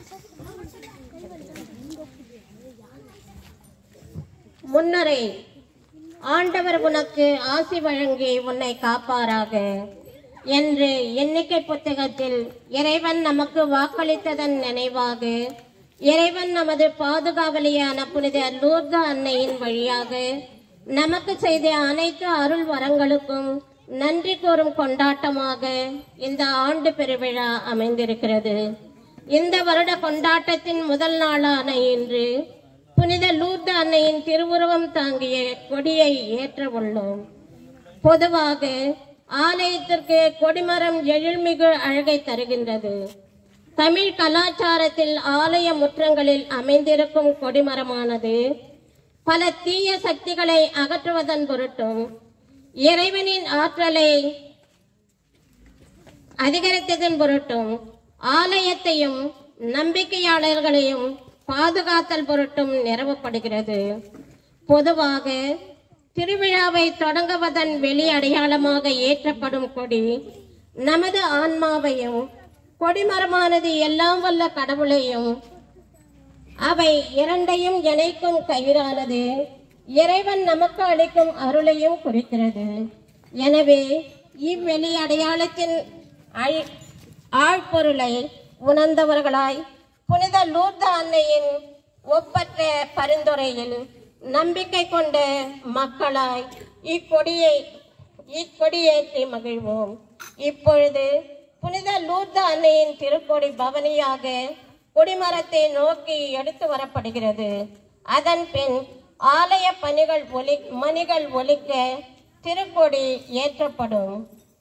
முன்னரே ஆண்டவர் உனக்கு ஆசி வழங்கி உன்னை காப்பாராக என்று எண்ணிக்கை புத்தகத்தில் இறைவன் நமக்கு வாக்களித்ததன் நினைவாக இறைவன் நமது பாதுகாவலியான புனித லூர்தா அன்னையின் வழியாக நமக்கு செய்த அனைத்து அருள் வரங்களுக்கும் நன்றி கூறும் கொண்டாட்டமாக இந்த ஆண்டு பெருவிழா அமைந்திருக்கிறது இந்த வருட கொண்டாட்டத்தின் முதல் நாளான இன்று புனித லூர்த அன்னையின் திருவுருவம் தாங்கிய கொடியை ஏற்ற உள்ளோம் பொதுவாக ஆலயத்திற்கு கொடிமரம் எழில்மிகு அழகை தருகின்றது தமிழ் கலாச்சாரத்தில் ஆலய முற்றங்களில் அமைந்திருக்கும் கொடிமரமானது பல தீய சக்திகளை அகற்றுவதன் பொருட்டும் இறைவனின் ஆற்றலை அதிகரித்ததன் பொருட்டும் ஆலயத்தையும் நம்பிக்கையாளர்களையும் பாதுகாத்தல் பொருட்டும் நிறுவப்படுகிறது பொதுவாக திருவிழாவை தொடங்குவதன் வெளி அடையாளமாக ஏற்றப்படும் கொடி நமது ஆன்மாவையும் கொடிமரமானது எல்லாம் வல்ல கடவுளையும் அவை இரண்டையும் இணைக்கும் கயிறானது இறைவன் நமக்கு அளிக்கும் அருளையும் குறிக்கிறது எனவே இவ்வெளி அடையாளத்தின் ஆழ்- ஆழ்பொருளை உணர்ந்தவர்களாய் புனித லூர்த அன்னையின் ஒப்பற்ற பரிந்துரையில் நம்பிக்கை கொண்ட மக்களாய் இக்கொடியை இக்கொடியேற்றி மகிழ்வோம் இப்பொழுது புனித லூர்த அன்னையின் திருக்கொடி பவனியாக கொடிமரத்தை நோக்கி எடுத்து வரப்படுகிறது அதன் பின் ஆலய பணிகள் ஒலி மணிகள் ஒலிக்க திருக்கொடி ஏற்றப்படும்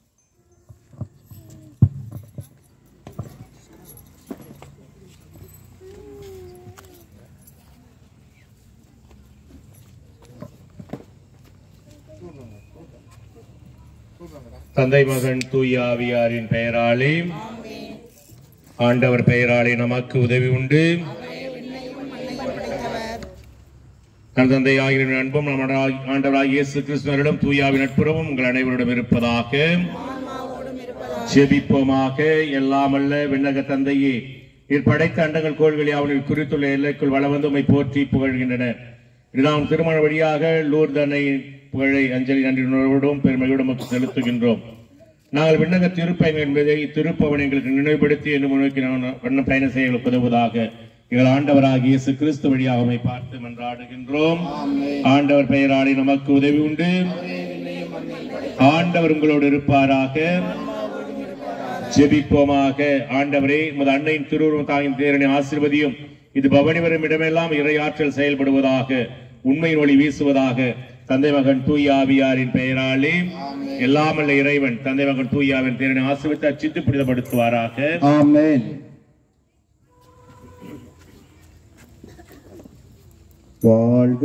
தந்தை மகன் தூய ஆவியாரின் பெயராலே ஆண்டவர் பெயராலே நமக்கு உதவி உண்டு நம் தந்தை ஆகிய அன்பும் நம் ஆண்டவராக இயேசு கிறிஸ்துவரிடம் தூயாவின் நட்புறவும் உங்கள் அனைவரிடம் இருப்பதாக ஜெபிப்போமாக எல்லாமல்ல விண்ணக தந்தையே நீர் படைத்த அண்டங்கள் கோள்களை அவனில் குறித்துள்ள எல்லைக்குள் வள வந்து உம்மை போற்றி புகழ்கின்றன இது நாம் திருமண வழியாக லூர்தனை புகழை அஞ்சலி நன்றியுணர்வோடும் பெருமையோடும் உமக்கு செலுத்துகின்றோம் நாங்கள் விண்ணக திருப்பயணம் என்பதை திருப்பவன் எங்களுக்கு நினைவுபடுத்தி என்று முன்னோக்கி நான் வண்ண பயணம் செய்ய எங்களுக்கு உதவுவதாக எங்கள் ஆண்டவராக இயேசு கிறிஸ்து வழியாக உம்மை பார்த்து மன்றாடுகின்றோம் ஆண்டவர் பெயராலே நமக்கு உதவி உண்டு ஆண்டவர் உங்களோடு இருப்பாராக ஜெபிப்போமாக ஆண்டவரே உமது அன்னையின் திருவுருவம் தாயின் தேரனை ஆசீர்வதியும் இது பவனி வரும் இடமெல்லாம் இறை ஆற்றல் செயல்படுவதாக உண்மையின் ஒளி வீசுவதாக தந்தை மகன் தூய் ஆவியாரின் பெயராலே எல்லாமல்ல இறைவன் தந்தை மகன் தூயாவின் தேரனை ஆசீர்வித்து அச்சித்து புனிதப்படுத்துவாராக ஆமென் வாழ்க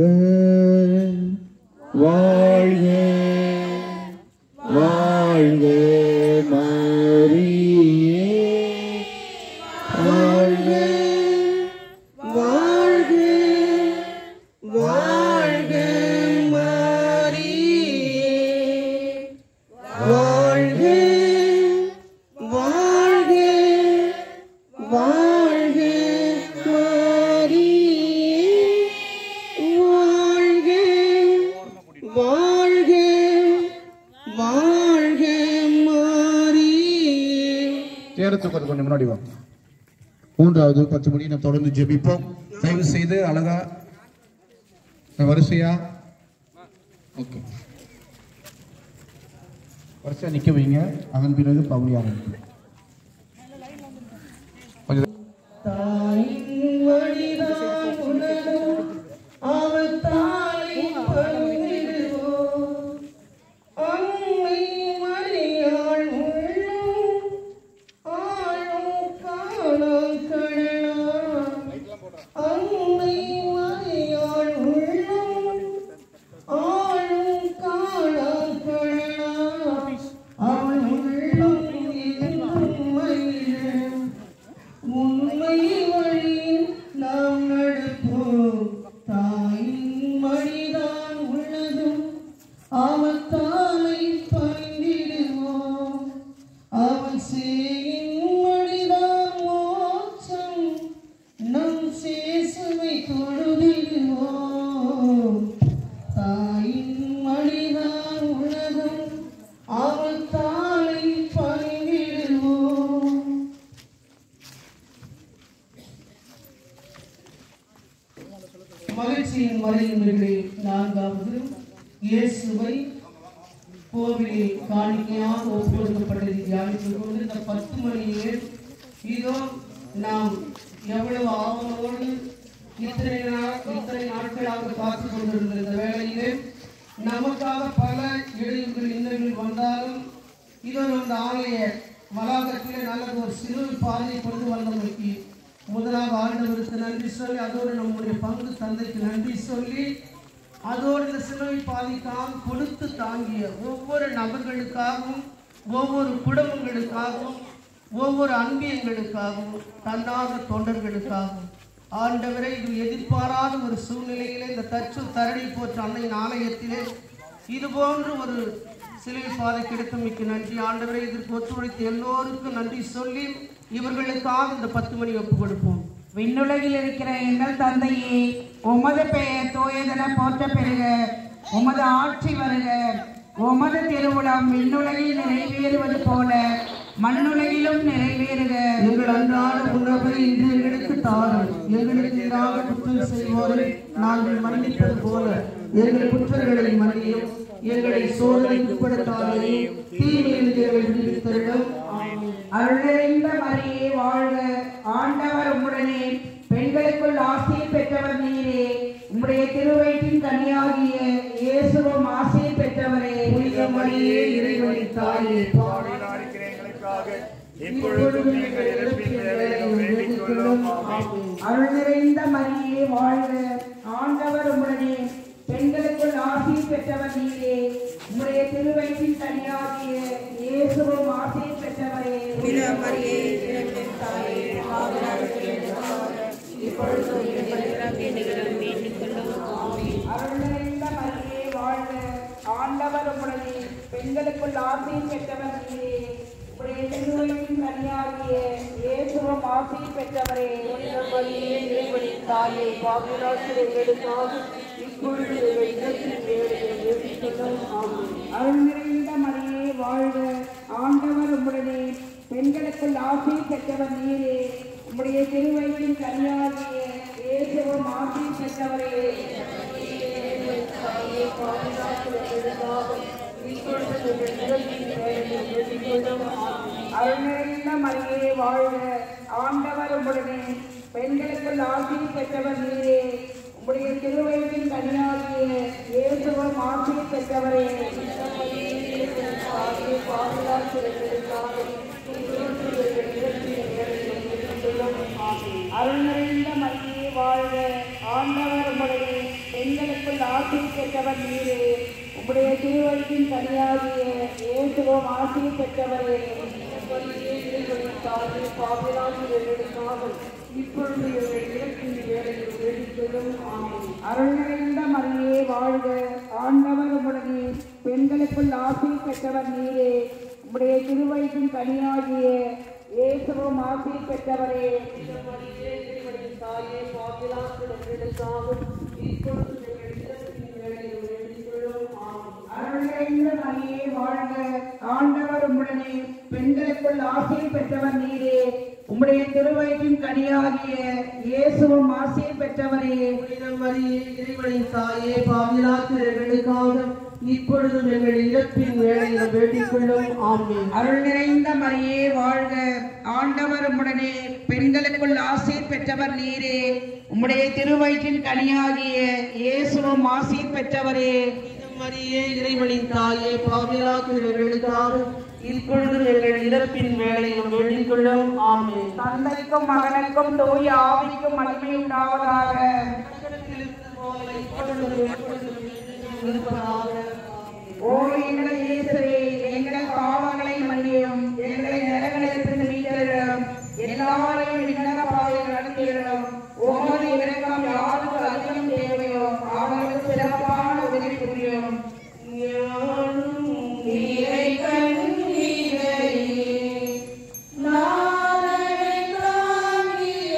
வாழ்க வாழ்க மரியே வாழ்க வாழ்க வாழ்க மரியே வாழ்க வாழ்க வாழ்க மரியே வாழ்க வாழ்க வாழ்க மரியே சேர்த்து கொஞ்சம் கொஞ்சம் முன்னாடி வாங்க மூன்றாவது பத்து மணி நம்ம தொடர்ந்து ஜெபிப்போம் தயவு செய்து அழகா வரிசையா ஓகே வரிசையா நிக்க வைங்க அதன் பிறகு பவுனி ஆரம்பிக்கும் கொஞ்சம் அவள் தாயை பணிந்திடுவோம் அன்னை மரியாள் உள்ளம் ஆளும் காணாம் கடலாம் அன்னை மரியாள் உள்ளம் ஆளும் காணாம் கடலாம் அவள் உள்ளம் என் மகிழ்ச்சியின் மறைமுறைகளில் நான்காவது இயேசுவை கோவிலில் காணிக்கையாக ஒப்புக்கொடுக்கப்பட்டதை தியானித்துக் கொண்டு இந்த பத்து மணியே இதோ நாம் எவ்வளவு ஆவலோடு இத்தனை நாள் இத்தனை நாட்களாக பார்த்து கொண்டிருந்த இந்த வேளையிலே நமக்காக பல இடையூறுகள் இன்னல்கள் வந்தாலும் இதோ இந்த ஆலய வளாகத்திலே நல்லது ஒரு சிறு பாதையை கொண்டு வந்தமைக்கு முதலாக ஆண்டவருக்கு நன்றி சொல்லி அதோடு நம்முடைய பங்கு தந்தைக்கு நன்றி சொல்லி அதோடு இந்த சிலுவை பாதைக்காக கொடுத்து தாங்கிய ஒவ்வொரு நபர்களுக்காகவும் ஒவ்வொரு குடும்பங்களுக்காகவும் ஒவ்வொரு அன்பியங்களுக்காகவும் தன்னார்வ தொண்டர்களுக்காகவும் ஆண்டவரை இது எதிர்பாராத ஒரு சூழ்நிலையிலே இந்த தச்சு தரணி போற்ற அன்னையின் ஆலயத்திலே இது போன்று ஒரு சிலுவை பாதை கிடைத்தமைக்கு நன்றி ஆண்டவரை இதற்கு ஒத்துழைத்த எல்லோருக்கும் நன்றி சொல்லி இவர்களுக்காக இந்த பத்து மணி ஒப்பு கொடுப்போம் விண்ணுலகில் இருக்கிற எங்கள் தந்தையே உமது பெயர் தூயதென போற்ற பெறுக உமது ஆட்சி வருக உமது திருவுளம் விண்ணுலகில் நிறைவேறுவது போல மண்ணுலகிலும் நிறைவேறுக எங்கள் அன்றாட உணவை இன்று எங்களுக்கு தாரும் எங்களுக்கு எதிராக குற்றம் செய்வோரை நாங்கள் மன்னிப்பது போல எங்கள் குற்றங்களை மன்னியும் எங்களை சோதனைக்கு உட்படுத்தாதையும் தீமையில் எங்களை விடுவித்தருளும் ஆமென். அருளிந்த மரியே வாழ்க ஆண்டவர் உம்முடனே பெண்களுக்குள் ஆசையை பெற்றவர் நீரே உம்முடைய திருவயிற்றின் கன்னியாகிய இயேசுவும் ஆசையை பெற்றவரே புனித மரியே இறைவனின் தாயே இப்பொழுதும் எங்கள் இறப்பின் வேளையிலும் வேண்டிக் கொள்ளும் ஆமென். அருள் நிறைந்த மரியே வாழ்க ஆண்டவர் உம்முடனே பெண்களுக்குள் ஆசையை பெற்றவர் நீரே உம்முடைய திருவயிற்றின் கன்னியாகிய இயேசுவும் ஆசையை பெற்றவரே அருள் நிறைந்த மரியே வாழ்க ஆண்டவர் உம்முடனே பெண்களுக்குள் ஆசையை பெற்றவர் நீரே உம்முடைய திருவயிற்றின் கன்னியாகிய இயேசுவும் ஆசையை பெற்றவரே தாயே பாவிராசிரியர் எங்களுக்காக இப்பொழுது எங்கள் இடத்தில் வேலையை வேண்டிக் கொள்ளும் ஆமென். அருள் நிறைந்த மரியே வாழ்க ஆண்டவர் உம்முடனே பெண்களுக்குள் ஆசை பெற்றவர் நீரே உம்முடைய திருவயிற்றின் கன்னியாகிய இயேசுவும் ஆசை பெற்றவரே அருள் நிறைந்த மரியே வாழ்க ஆண்டவர் உம்முடனே பெண்களுக்குள் ஆசை பெற்றவர் நீரே உம்முடைய திருவயிற்றின் கன்னியாகிய இயேசுவும் ஆசை பெற்றவரே அருள் நிறைந்த மரியே வாழ்க ஆண்டவர் உம்முடனே பெண்களுக்குள் ஆசை பெற்றவர் நீரே உம்முடைய திருவயிற்றின் கனியாகிய இயேசுவும் ஆசை பெற்றவரே இப்பொழுது எங்கள் இடத்தில் வேலையை வேண்டிக் கொள்ளும் ஆமென். அருள் நிறைந்த மரியே வாழ்க ஆண்டவர் உம்முடனே பெண்களுக்குள் ஆசை பெற்றவர் நீரே உம்முடைய திருவயிற்றின் கனியாகிய இயேசுவும் ஆசை பெற்றவரே தாயே பாவிராசிரியர்களுக்காக இப்பொழுது எங்கள் இடத்தில் வேலையை வேண்டிக் கொள்ளும் ஆமென். அருள் நிறைந்த மரியே வாழ்க ஆண்டவர் உம்முடனே பெண்களுக்குள் ஆசை பெற்றவர் நீரே உம்முடைய திருவயிற்றின் கனியாகிய இயேசுவும் ஆசை பெற்றவரே புனித மரியே இறைவனின் தாயே பாவிராசிரியர்களுக்காக இப்பொழுதும் எங்கள் இறப்பின் வேலையை வேண்டிக் கொள்ளும் ஆமென். அருள் நிறைந்த மரியே வாழ்க ஆண்டவர் உம்முடனே பெண்களுக்குள் ஆசை பெற்றவர் நீரே உம்முடைய திருவயிற்றின் கனியாகிய இயேசுவும் ஆசை பெற்றவரே புனித மரியே இறைவனின் தாயே பாவிராசிரியர்களுக்காக இப்பொழுதும் எங்கள் இறப்பின் வேலையை வேண்டிக் கொள்ளும் ஆமென். தந்தைக்கும் மகனுக்கும் தூய ஆவிக்கும் மகிமை உண்டாவதாக ஓ எங்கள் இயேசுவே எங்கள் பாவங்களை மன்னியும் எங்களை நரகத்திலிருந்து மீட்டெழும் எல்லாரையும் விண்ணக பாதையில் நடத்தியிடும் உமது இரக்கம் யாருக்கு அதிகம் தேவையோ அவர்களுக்கு சிறப்பான உதவி புரியும் நீரை கண்ணீரை நாரணை தாங்கிய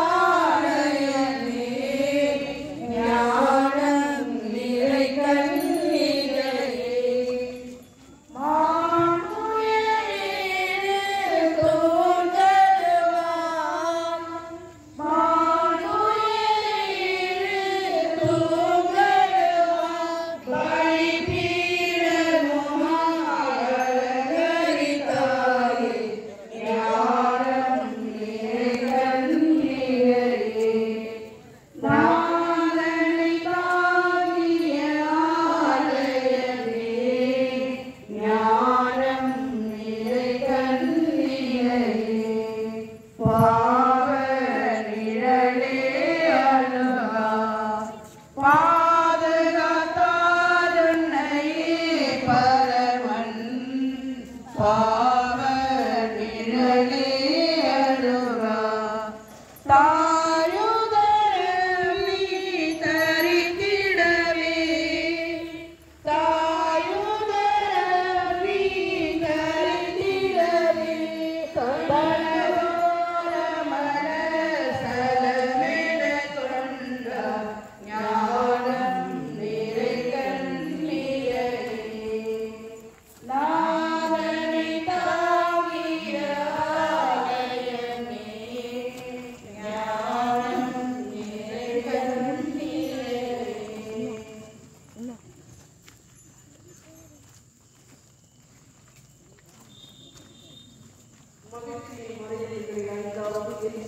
ஆலயமே ஞானம் நிறை கண்ணீரை மானுயரே தோன்றலாம்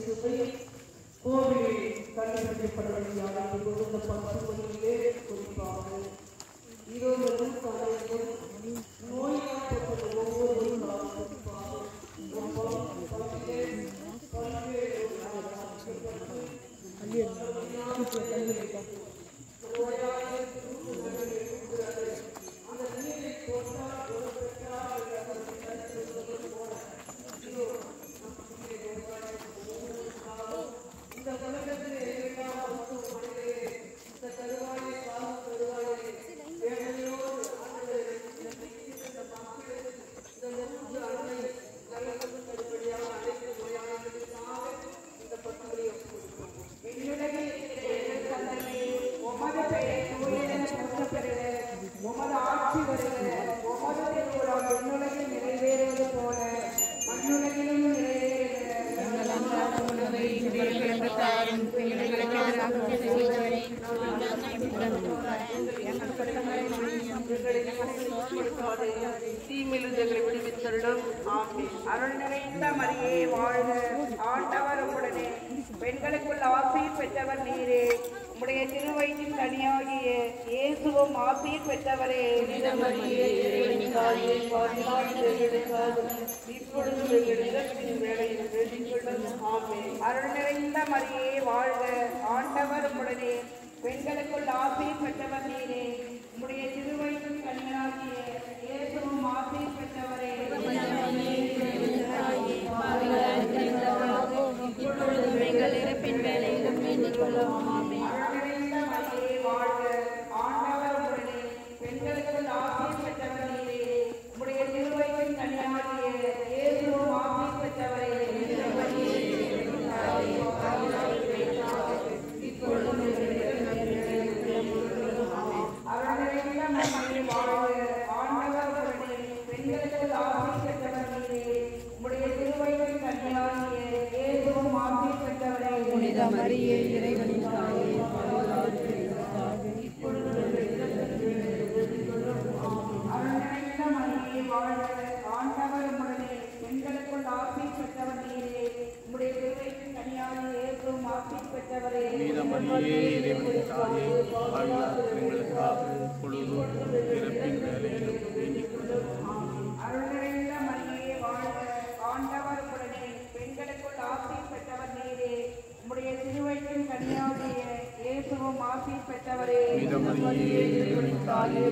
இயேசுவை கோவிலில் கண்டுபிடிக்கப்பட வேண்டிய ஆண்டு இந்த பத்து மணியிலே குறிப்பாக இருபது தலைவர்கள் நோயாளப்பட்ட ஒவ்வொரு குறிப்பாக உமது பெயர் தூயதென போற்றப்பெறுக. உமது ஆட்சி வருக. உமது திருவுளம் விண்ணுலகில் நிறைவேறுவது போல மண்ணுலகிலும் நிறைவேறுக. எங்கள் அன்றாட உணவை இன்று எங்களுக்கு தாரும். எங்களுக்கு எதிராக செய்தவரை தீமிலிருந்தங்களை விடுவித்தருளும் ஆமென் அருள் நிறைந்த மரியே வாழ்க ஆண்டவர் உடனே பெண்களுக்குள் ஆசீர் பெற்றவர் நீரே உம்முடைய திருவயிற்றின் கனியாகிய இயேசுவும் ஆசீர் பெற்றவரே இப்பொழுது எங்கள் இறப்பின் வேலையில் வேண்டிக் கொள்ளும் ஆமென் அருள் நிறைந்த மரியே வாழ்க ஆண்டவர் உடனே பெண்களுக்குள் ஆசீர் பெற்றவர் நீரே உம்முடைய திருவயிற்றின் கனியாகிய இயேசுவும் ஆசீர் பெற்றவரே நிறைந்த மரியே வாழ்க ஆண்டவர் உடனே பெண்களுக்குள் ஆசீர் பெற்றவர் நீரே உம்முடைய திருவயிற்றின் கனியாகிய இயேசுவும் ஆசீர் பெற்றவரே அருள் நிறைந்த மரியே வாழ்க ஆண்டவர் உடனே பெண்களுக்குள் ஆசீர் பெற்றவர் நீரே உம்முடைய திருவயிற்றின் கனியாகிய இயேசுவும் ஆசீர் பெற்றவரே புனித மரியே இறைவனின் தாயே அருள்நிறைந்த மரியே வாழ்க ஆண்டவர் உடனே பெண்களுக்குள் ஆசீர் பெற்றவர் நீரே உம்முடைய திருவயிற்றின் கனியாகிய இயேசுவும் ஆசீர் பெற்றவரே மரியே இறைவனின் தாயே வாழ்வார் எங்களுக்காக பொழுதும் இறப்பின் வேலையிலும் வேண்டிக் கொள்ளும் அருள்நிறைந்த மரியே வாழ்க ஆண்டவர் உடனே பெண்களுக்குள் ஆசீர் பெற்றவர் நீரே உம்முடைய திருவயிற்றின் கனியாகிய இயேசுவும் ஆசீர் பெற்றவரே புனித மரியே இறைவனின் தாயே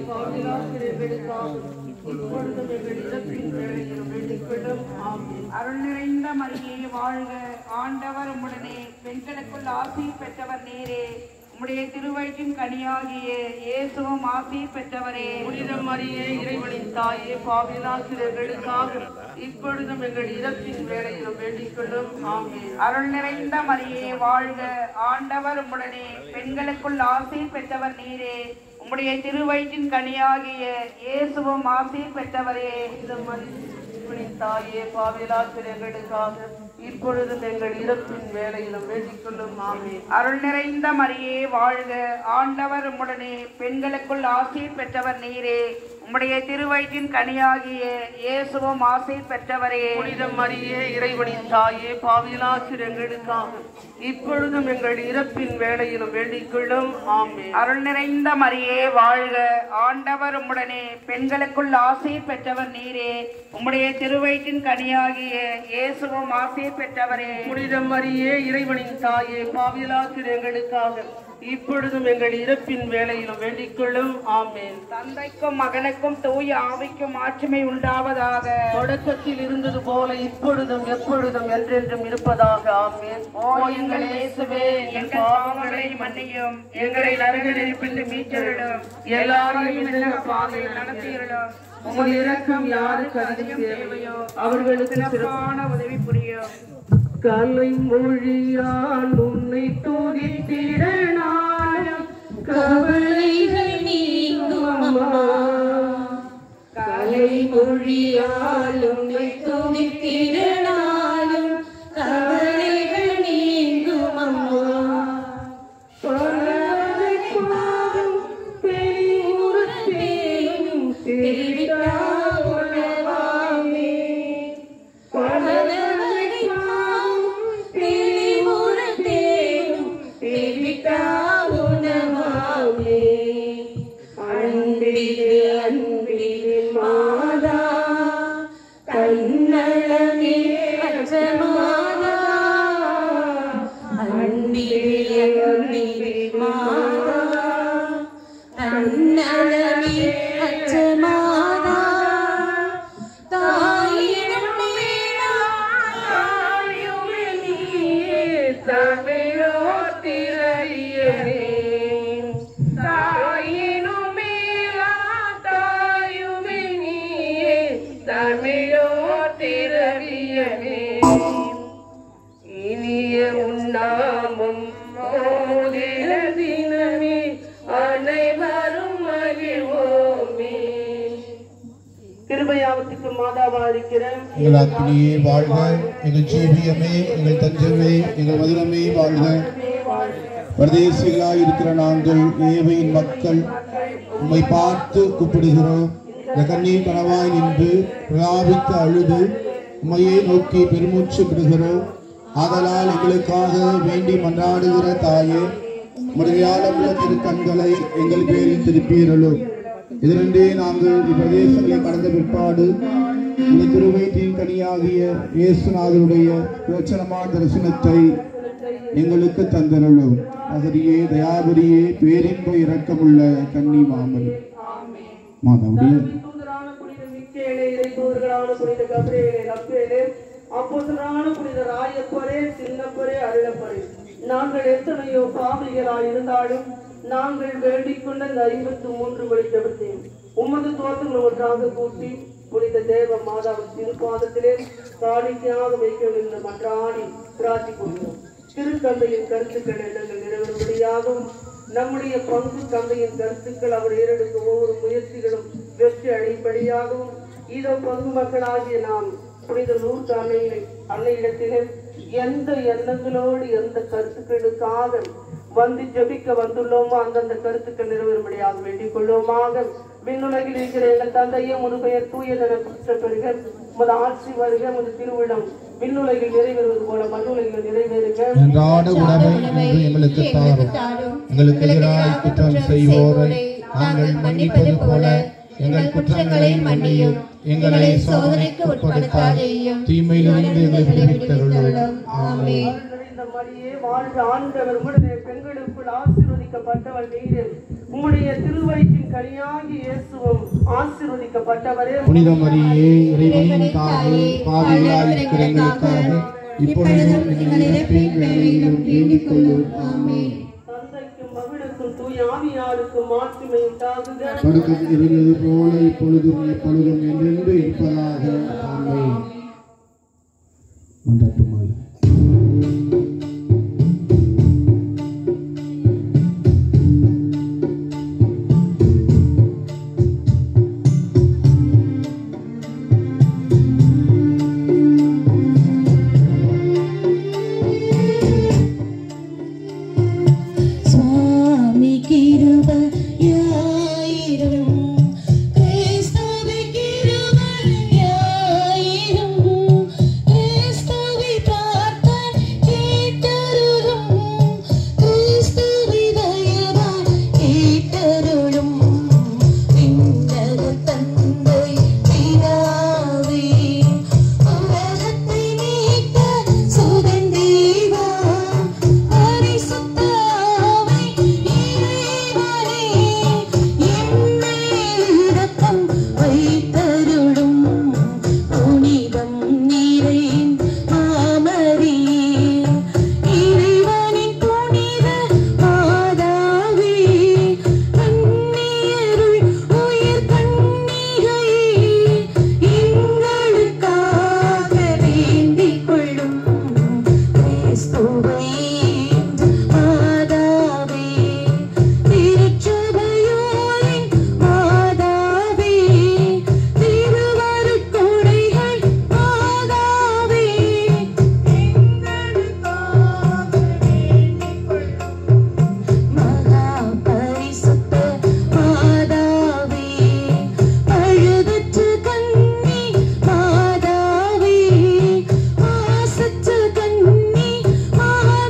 இப்பொழுதும் எங்கள் இறப்பின் வேலையில் வேண்டிக் கொள்ளும் ஆமென் அருள் நிறைந்த மரியே வாழ்க ஆண்டவர் உம்முடனே பெண்களுக்குள் ஆசீர் பெற்றவர் நீரே உம்முடைய திருவயிற்றின் கனியாகிய இயேசுவும் ஆசீர் பெற்றவரே புனித மரியே இறைவனின் தாயே பாவிலாசிரியர்களுக்காக இப்பொழுதும் எங்கள் இறப்பின் வேலையிலும் வேண்டிக் கொள்ளும் ஆமென் அருள் நிறைந்த மரியே வாழ்க ஆண்டவர் உம்முடனே பெண்களுக்குள் ஆசீர் பெற்றவர் நீரே உம்முடைய திருவயிற்றின் கனியாகிய இயேசுவும் ஆசீர் பெற்றவரே புனித மரியே தாயே பாவிலாசிரியர்களுக்காக இப்பொழுதும் எங்கள் இறப்பின் வேலையிலும் வேண்டிக் கொள்ளும் ஆமென் அருள் நிறைந்த மரியே வாழ்க ஆண்டவர் உம்முடனே பெண்களுக்குள் ஆசீர் பெற்றவர் நீரே உம்முடைய திருவயிற்றின் கனியாகிய இயேசுவும் ஆசீர் பெற்றவரே புனித மரியே இறைவனின் தாயே பாவிலாசிரியர்களுக்காக இப்பொழுதும் எங்கள் இறப்பின் வேலையிலும் வேண்டிக் கொள்ளும் ஆமென் அருள் நிறைந்த மரியே வாழ்க ஆண்டவர் உம்முடனே பெண்களுக்குள் ஆசீர் பெற்றவர் நீரே உம்முடைய திருவயிற்றின் கனியாகிய இயேசுவும் ஆசீர் பெற்றவரே புனித மரியே இறைவனின் தாயே பாவிலாசிரியர்களுக்காக இப்பொழுதும் எங்கள் இறப்பின் வேலையிலும் வேண்டிக் கொள்ளும் ஆமென் தந்தைக்கும் மகனுக்கும் தூய ஆவிக்கும் ஆட்சிமை உண்டாவதாக தொடக்கத்தில் இருந்தது போல இப்பொழுதும் எப்பொழுதும் என்றென்றும் இருப்பதாக ஆமென் ஓ எங்கள் இயேசுவே எங்கள் பாவங்களை மன்னியும் எங்களை நரக நெருப்பில் மீட்டரிடும் எல்லாரையும் நல்ல பாதையில் நடத்தியிருடும் உங்கள் இரக்கம் யாருக்கு அதிகம் தேவையோ அவர்களுக்கு சிறப்பான உதவி புரியும் கலை மொழியால் உன்னை துதித்திட நாளும் கவலைகள் நீங்கும் அம்மா கலை மொழியால் உன்னை துதித்திட நாளும் கவலைகள் நீங்கும் அம்மா பலவகை பாவம் பெரியுறுத்தேனும் தெரிவித்தா உணவாமே பலவகை பாவம் பெரியுறுத்தேனும் தமிழோ திரையனே தாயினும் மேலா தாயுமே நீயே தமிழோ திரவியனே இனிய உண்ணாமும் மோதிர தினமே அனைவரும் மகிழ்வோமே கிருபையாவத்துக்கு மாதாவா இருக்கிறேன் எங்கள் அக்னியே வாழ்க எங்கள் ஜீவியமே எங்கள் தஞ்சமே எங்கள் மதுரமே வாழ்க பிரதேசிகளாய் இருக்கிற நாங்கள் ஏவையின் மக்கள் உம்மை பார்த்து கூப்பிடுகிறோம் இந்த கண்ணீர் கனவாய் நின்று பிராபித்து அழுது உம்மையே நோக்கி பெருமூச்சு விடுகிறோம் ஆதலால் எங்களுக்காக வேண்டி மன்றாடுகிற தாயே முறையாளமுள்ள திருக்கண்களை எங்கள் பேரில் திருப்பீரலும் இதனின்றே நாங்கள் இப்பிரதேசங்களை கடந்த பிற்பாடு இந்த திருவயிற்றின் கனியாகிய இயேசுநாதருடைய பிரச்சனமான தரிசனத்தை எங்களுக்கு தந்தருளும் அகரியே தயாபரியே பேரின்ப இரக்கமுள்ள கன்னி மாமல் மாதாவுடைய தூதரான புனித மிக்கேலே இறை தூதர்களான புனித கபிரேலே ரப்பேலே அப்போசரான புனித ராயப்பரே சின்னப்பரே அருளப்பரே நாங்கள் எத்தனையோ பாவிகளாய் இருந்தாலும் நாங்கள் வேண்டிக் கொண்ட இந்த ஐம்பத்து மூன்று வழி ஜெபத்தையும் உமது தோட்டங்கள் ஒன்றாக கூட்டி புனித தேவ மாதாவின் திருப்பாதத்திலே காணிக்கையாக வைக்க நின்ற மன்றாடி பிரார்த்திக் கொள்கிறோம் திருத்தந்தையின் கருத்துக்கள் எண்ணங்கள் நிறைவேறும்படியாகவும் நம்முடைய பங்கு தந்தையின் கருத்துக்கள் அவர் ஏறெடுக்கும் ஒவ்வொரு முயற்சிகளும் வெற்றி அடைப்படியாகவும் இதோ பங்கு மக்களாகிய நாம் புனித நூற்று அன்னையினை அன்னையிடத்திலே எந்த எண்ணங்களோடு எந்த கருத்துக்களுக்காக வந்து ஜெபிக்க வந்துள்ளோமோ அந்தந்த கருத்துக்கள் நிறைவேறும்படியாக வேண்டிக் கொள்வோமாக விண்ணுலகில் இருக்கிற எங்கள் தந்தையே முது பெயர் தூயதன புற்ற பெறுக உமது ஆட்சி வருக உமது திருவிழம் விண்ணுலகில் நிறைவேறுவது போல மண்ணுலகில் நிறைவேறுக அன்றாட உணவை இன்று எங்களுக்கு தாரும் எங்களுக்கு எதிராய் குற்றம் செய்வோரை நாங்கள் மன்னிப்பது போல எங்கள் குற்றங்களை மன்னியும் எங்களை சோதனைக்கு உட்படுத்தாதேயும் தீமையிலிருந்து எங்களை விடுவித்தருளும் ஆமென் நிறைந்த மரியே வாழ்க ஆண்டவர் உம்முடைய பெண்களுக்குள் ஆசீர்வதிக்கப்பட்டவள் நீரே உம்முடைய திருவயிற்றின் கனியாகி இயேசுவும் ஆசீர்வதிக்கப்பட்டவரே புனித மரியே இறைவனின் தாயே பாவிகளாய் இருக்கிற எங்களுக்காக இப்பொழுதும் எங்கள் இறப்பின் வேளையிலும் வேண்டிக் கொள்ளும் ஆமென் தந்தைக்கும் மகளுக்கும் தூய ஆவியாருக்கும் மாற்றுமை உண்டாகுக தொடக்கம் இருந்தது போல இப்பொழுதும் எப்பொழுதும் என்றென்று இருப்பதாக ஆமென் மன்றாட்டுமாறு சுவாமி கிருபையாயிரும் கிறிஸ்துவே கிருபையாயிரும் கிறிஸ்துவே பிரார்த்தனை கேட்டருளும் கிறிஸ்துவே தயவாய் கேட்டருளும் விண்ணக தந்தை பிதாவே உலகத்தை மீட்க சுதந்தேவா பரிசுத்தாவை இறைவனே எம்மேல் இரக்கம் வைத்தருளும் புனிதம் நிறைந்த மாமரியே இறைவனின் புனித மாதாவே கண்ணீருள் உயிர் கண்ணிகையே எங்களுக்காக வேண்டிக் கொள்ளும் கிறிஸ்துவே மாதாவே திருச்சபையோரின் மாதாவே திருவருட்கொடைகள் மாதாவே எங்களுக்காக வேண்டிக் கொள்ளும் மகா பரிசுத்த மாதாவே அழுதற்ற கண்ணி மாதாவே மாசற்ற கண்ணி மாதாவே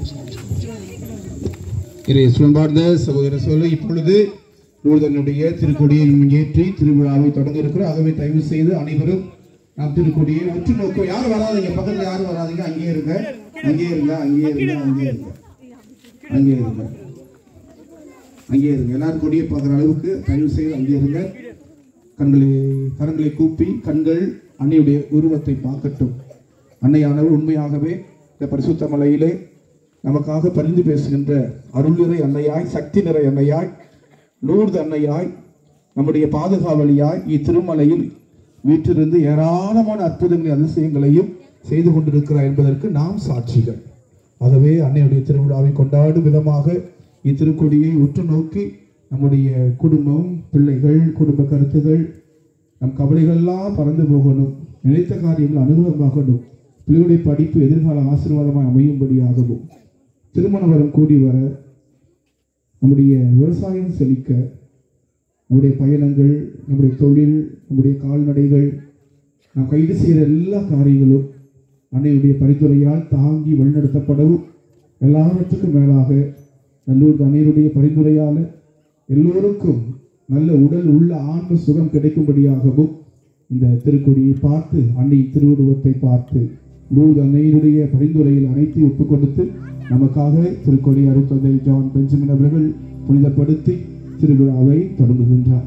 இறை சுழம்பார்ந்த சகோதர சொல்ல இப்பொழுது நூல்தனுடைய திருக்கொடியை ஏற்றி திருவிழாவை தொடங்க இருக்கிறோம் ஆகவே தயவு செய்து அனைவரும் நாம் திருக்கொடியை உற்று நோக்கம் யாரும் வராதீங்க பக்கத்துல யாரும் வராதீங்க அங்கேயே இருங்க அங்கேயே இருங்க அங்கேயே இருங்க அங்கேயே இருங்க அங்கேயே இருங்க அங்கேயே இருங்க எல்லாரும் கொடியை பார்க்குற அளவுக்கு தயவு செய்து அங்கேயே இருங்க கண்களை கரங்களை கூப்பி கண்கள் அன்னையுடைய உருவத்தை பார்க்கட்டும் அன்னையானவர் உண்மையாகவே இந்த பரிசுத்த மலையிலே நமக்காக பரிந்து பேசுகின்ற அருள்நிறை அன்னையாய் சக்தி நிறை அன்னையாய் லூர்து அன்னையாய் நம்முடைய பாதுகாவலியாய் இத்திருமலையில் வீற்றிருந்து ஏராளமான அற்புதங்களை அதிசயங்களையும் செய்து கொண்டிருக்கிறார் என்பதற்கு நாம் சாட்சிகள் ஆகவே அன்னையுடைய திருவிழாவை கொண்டாடும் விதமாக இத்திருக்கொடியை உற்று நோக்கி நம்முடைய குடும்பம் பிள்ளைகள் குடும்ப கருத்துகள் நம் கவலைகள்லாம் பறந்து போகணும் நினைத்த காரியங்கள் அனுகூலமாகணும் பிள்ளைகளுடைய படிப்பு எதிர்கால ஆசீர்வாதமாய் அமையும்படியாகவும் திருமண வரம் கூடி வர நம்முடைய விவசாயம் செழிக்க நம்முடைய பயணங்கள் நம்முடைய தொழில் நம்முடைய கால்நடைகள் நாம் கைது செய்கிற எல்லா காரியங்களும் அன்னையுடைய பரிந்துரையால் தாங்கி வழிநடத்தப்படவும் எல்லாவற்றுக்கும் மேலாக நல்லூர் அன்னையுடைய பரிந்துரையால் எல்லோருக்கும் நல்ல உடல் உள்ள ஆன்ம சுகம் கிடைக்கும்படியாகவும் இந்த திருக்கொடியை பார்த்து அன்னை திருவுருவத்தை பார்த்து லூத் அன்னையினுடைய பரிந்துரையில் அனைத்தையும் ஒப்புக் கொடுத்து நமக்காக திருக்கொடி அருத்தந்தை ஜான் பெஞ்சமின் அவர்கள் புனிதப்படுத்தி திருவிழாவை தொடங்குகின்றார்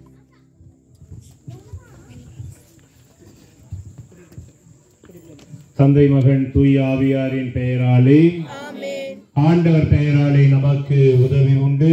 தந்தை மகன் தூய ஆவியாரின் பெயராலே ஆண்டவர் பெயராலே நமக்கு உதவி உண்டு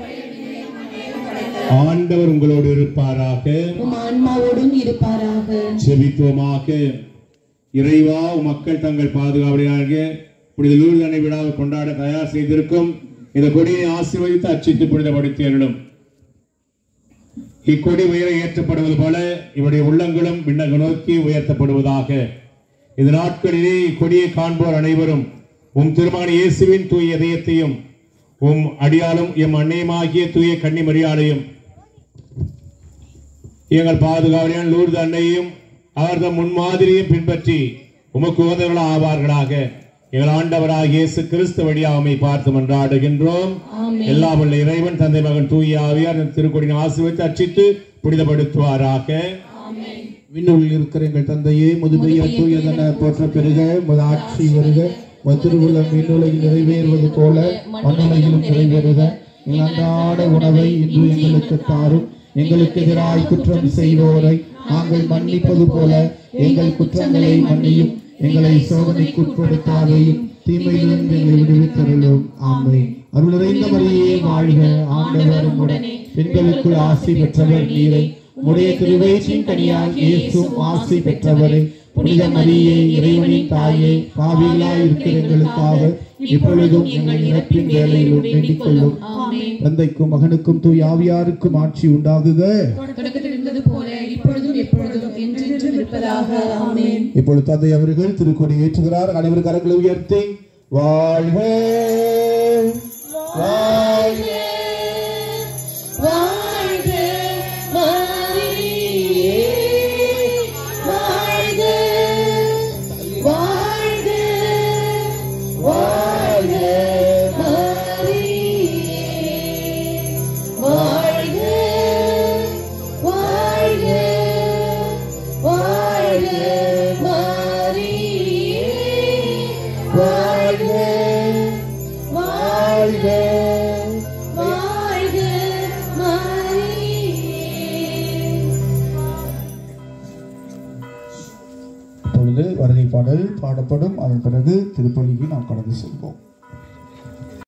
ஆண்டவர் உங்களோடு இருப்பாராக உம் ஆன்மாவோடும் இருப்பாராக செபித்துவமாக இறைவா உம் மக்கள் தங்கள் பாதுகாவலியாக புனித லூர்தனை விழாவை கொண்டாட தயார் செய்திருக்கும் இந்த கொடியை ஆசீர்வதித்து அச்சிட்டு புனிதப்படுத்தி அருளும் இக்கொடி உயர ஏற்றப்படுவது போல இவருடைய உள்ளங்களும் விண்ணக நோக்கி உயர்த்தப்படுவதாக இந்த நாட்களிலே இக்கொடியை காண்போர் அனைவரும் உம் திருமகன் இயேசுவின் தூய இதயத்தையும் உம் அடியாலும் எம் அன்னையுமாகிய தூய கன்னிமரியாலையும் எங்கள் பாதுகாவலியான் லூர்து அன்னையும் அவர்தம் முன்மாதிரியும் பின்பற்றி உமக்கு உகந்தவர்கள் ஆவார்களாக எங்கள் ஆண்டவராக இயேசு கிறிஸ்து வழியாமை பார்த்து மன்றாடுகின்றோம் எல்லாம் உள்ள இறைவன் தந்தை மகன் தூய ஆவியார் இந்த திருக்கொடியின் ஆசீர்வதித்து அச்சிட்டு புனிதப்படுத்துவாராக விண்ணுள் இருக்கிற எங்கள் தந்தையே முதுமைய தூயதன போற்ற பெருக முத ஆட்சி வருக உமது திருவுள்ளம் விண்ணுலகில் நிறைவேறுவது போல மண்ணுலகிலும் நிறைவேறுக எங்கள் அன்றாட உணவை இன்று எங்களுக்கு தாரும் எங்களுக்கு எதிராய் குற்றம் செய்வோரை நாங்கள் மன்னிப்பது போல எங்கள் குற்றங்களை மன்னியும் எங்களை சோதனைக்கு உட்படுத்தாதையும் தீமையிலிருந்து எங்களை விடுவித்தருளும் ஆமை அருள் நிறைந்த மரியே வாழ்க ஆண்டவர் உம்முடனே பெண்களுக்குள் ஆசி பெற்றவர் நீரை உடைய திருவேற்றின் கனியால் இயேசும் ஆசி பெற்றவரே புனித மரியே இறைவனின் தாயே பாவிகளாய் இருக்கிற எங்களுக்காக இப்பொழுதும் எங்கள் இறப்பின் வேலையிலும் வேண்டிக் கொள்ளும் தந்தைக்கும் மகனுக்கும் தூய் ஆவியாருக்கும் ஆட்சி உண்டாகுக தொடக்கத்தில் இருந்தது போல இப்பொழுதும் எப்பொழுதும் என்றென்றும் இருப்பதாக ஆமென் இப்பொழுது தந்தை அவர்கள் திருக்கொடி ஏற்றுகிறார் அனைவரும் கரங்களை உயர்த்தி வாழ்க வாழ்க வாழ்க மரியே வாழ்க வாழ்க வாழ்க மரியே வாழ்க வாழ்க வாழ்க மரியே வாழ்க வாழ்க வாழ்க மரியே இப்பொழுது வருகை பாடல் பாடப்படும் அதன் பிறகு திருப்பலிக்கு நாம் கடந்து செல்வோம்